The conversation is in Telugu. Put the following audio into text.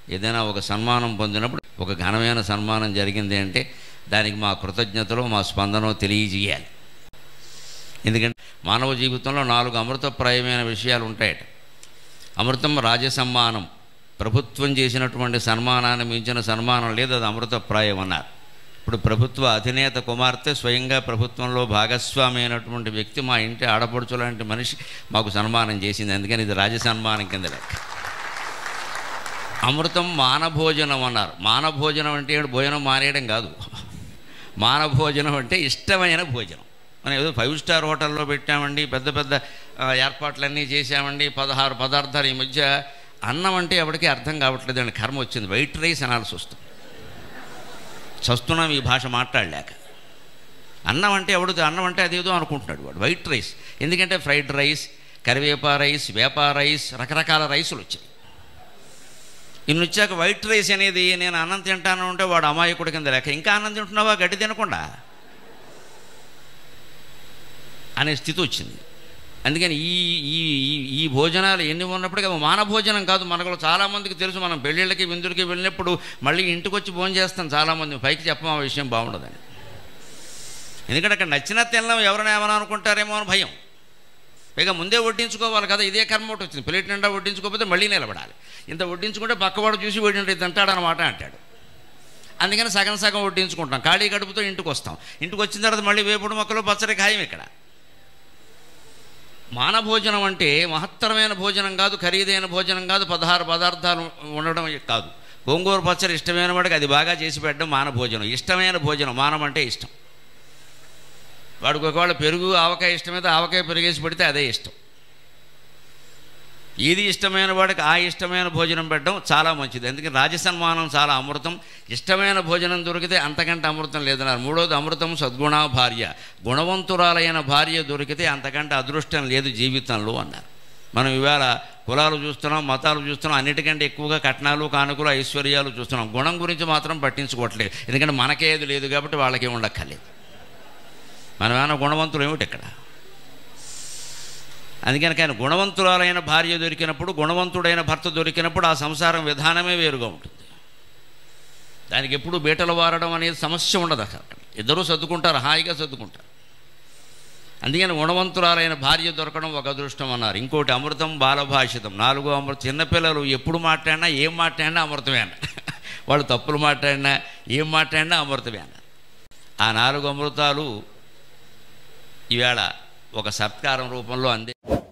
ఏదైనా ఒక సన్మానం పొందినప్పుడు ఒక ఘనమైన సన్మానం జరిగింది అంటే దానికి మా కృతజ్ఞతలు మా స్పందన తెలియజేయాలి ఎందుకంటే మానవ జీవితంలో నాలుగు అమృతప్రాయమైన విషయాలు ఉంటాయట అమృతం రాజసమ్మానం ప్రభుత్వం చేసినటువంటి సన్మానాన్ని మించిన సన్మానం లేదు అది అమృతప్రాయం అన్నారు ఇప్పుడు ప్రభుత్వ అధినేత కుమార్తె స్వయంగా ప్రభుత్వంలో భాగస్వామి అయినటువంటి వ్యక్తి మా ఇంటి ఆడపడుచు లాంటి మనిషి మాకు సన్మానం చేసింది అందుకని ఇది రాజసన్మానం కింద లెక్క అమృతం మానభోజనం అన్నారు మానభోజనం అంటే ఏంటి? భోజనం మానేయడం కాదు మానభోజనం అంటే ఇష్టమైన భోజనం మనం ఏదో ఫైవ్ స్టార్ హోటల్లో పెట్టామండి పెద్ద పెద్ద ఆ, ఏర్పాట్లన్నీ చేశామండి పదహారు పదార్థాలు ఈ మధ్య అన్నం అంటే ఎవరికి అర్థం కావట్లేదు అండి కర్మ వచ్చింది వైట్ రైస్ అనాల్సి వస్తుంది చస్తున్నాం ఈ భాష మాట్లాడలేక అన్నం అంటే ఎవడు అన్నం అంటే అదేదో అనుకుంటున్నాడు వాడు వైట్ రైస్ ఎందుకంటే ఫ్రైడ్ రైస్ కరివేపా రైస్ వేపా రైస్ రకరకాల రైసులు వచ్చాయి ఇన్ని వచ్చాక వైట్ రైస్ అనేది నేను అన్నం తింటాను అంటే వాడు అమాయకుడి కింద లేక ఇంకా అన్నం తింటున్నావా గడ్డి తినకుండా అనే స్థితి వచ్చింది అందుకని ఈ ఈ ఈ- ఈ భోజనాలు ఎన్ని ఉన్నప్పటికీ అవి మాన భోజనం కాదు మనకు చాలామందికి తెలుసు మనం పెళ్ళిళ్ళకి విందులకి వెళ్ళినప్పుడు మళ్ళీ ఇంటికి వచ్చి భోజనం చేస్తాం చాలామంది పైకి చెప్పం ఆ విషయం బాగుండదని ఎందుకంటే అక్కడ నచ్చిన తినడం ఎవరైనా ఏమైనా అనుకుంటారేమో అని భయం పైగా ముందే వడ్డించుకోవాలి కదా ఇదే కర్మ ఒకటి వచ్చింది ప్లేట్ నిండా వడ్డించుకోకపోతే మళ్ళీ నిలబడాలి ఇంత వడ్డించుకుంటే పక్కవాడు చూసి వడ్డింటే తింటాడనమాట అంటాడు అందుకని సగం సగం వడ్డించుకుంటాం ఖాళీ కడుపుతో ఇంటికి వస్తాం ఇంటికి వచ్చిన తర్వాత మళ్ళీ వేపుడు మొక్కలు పచ్చడి ఖాయం ఇక్కడ మానభోజనం అంటే మహత్తరమైన భోజనం కాదు ఖరీదైన భోజనం కాదు పదహారు పదార్థాలు ఉండడం కాదు గోంగూర పచ్చడి ఇష్టమైన వాడికి అది బాగా చేసి పెట్టడం మానభోజనం ఇష్టమైన భోజనం మానం అంటే ఇష్టం వాడికి ఒకవేళ పెరుగు ఆవకాయ ఇష్టమైతే ఆవకాయ పెరిగేసి పెడితే అదే ఇష్టం ఏది ఇష్టమైన వాడికి ఆ ఇష్టమైన భోజనం పెట్టడం చాలా మంచిది అందుకని రాజసన్మానం చాలా అమృతం ఇష్టమైన భోజనం దొరికితే అంతకంటే అమృతం లేదన్నారు మూడోది అమృతం సద్గుణ భార్య గుణవంతురాలైన భార్య దొరికితే అంతకంటే అదృష్టం లేదు జీవితంలో అన్నారు మనం ఇవాళ కులాలు చూస్తున్నాం మతాలు చూస్తున్నాం అన్నిటికంటే ఎక్కువగా కట్నాలు కానుకలు ఐశ్వర్యాలు చూస్తున్నాం గుణం గురించి మాత్రం పట్టించుకోవట్లేదు ఎందుకంటే మనకేది లేదు కాబట్టి వాళ్ళకేం ఉండక్కర్లేదు మనం ఏమైనా గుణవంతులు ఏమిటి ఇక్కడ అందుకని కానీ గుణవంతురాలైన భార్య దొరికినప్పుడు గుణవంతుడైన భర్త దొరికినప్పుడు ఆ సంసారం విధానమే వేరుగా ఉంటుంది దానికి ఎప్పుడు బీటలు వారడం అనేది సమస్య ఉండదు అక్కడ ఇద్దరూ సర్దుకుంటారు హాయిగా సర్దుకుంటారు అందుకని గుణవంతురాలైన భార్య దొరకడం ఒక అదృష్టం అన్నారు ఇంకోటి అమృతం బాలభాషితం నాలుగో అమృతం చిన్నపిల్లలు ఎప్పుడు మాట్లాడినా ఏం మాట్లాడినా అమృతమే అన్నారు వాళ్ళు తప్పులు మాట్లాడినా ఏం మాట్లాడినా అమృతమే అన్నారు ఆ నాలుగు అమృతాలు ఈవేళ ఒక సత్కారం రూపంలో అందే